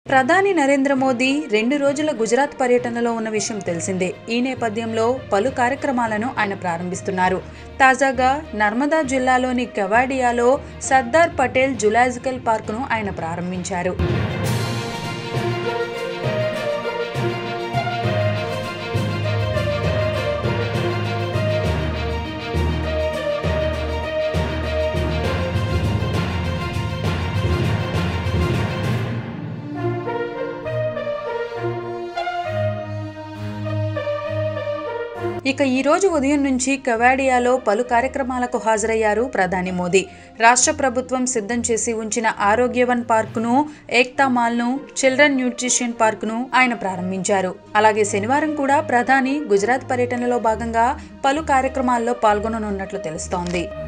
ప్రధాని నరేంద్ర మోదీ రెండు రోజుల గుజరాత్ పర్యటనలో ఉన్న విషయం తెలిసిందే ఈ నేపథ్యంలో పలు కార్యక్రమాలను ఆయన ప్రారంభిస్తున్నారు తాజాగా నర్మదా జిల్లాలోని కెవాడియాలో సర్దార్ పటేల్ జులాజికల్ పార్కును ఆయన ప్రారంభించారు ఇక ఈ రోజు ఉదయం నుంచి కెవాడియాలో పలు కార్యక్రమాలకు హాజరయ్యారు ప్రధాని మోదీ రాష్ట్ర ప్రభుత్వం సిద్ధం చేసి ఉంచిన ఆరోగ్యవన్ పార్కును ఏక్తా మాల్ను చిల్డ్రన్ న్యూట్రిషన్ పార్కును ఆయన ప్రారంభించారు అలాగే శనివారం కూడా ప్రధాని గుజరాత్ పర్యటనలో భాగంగా పలు కార్యక్రమాల్లో పాల్గొననున్నట్లు తెలుస్తోంది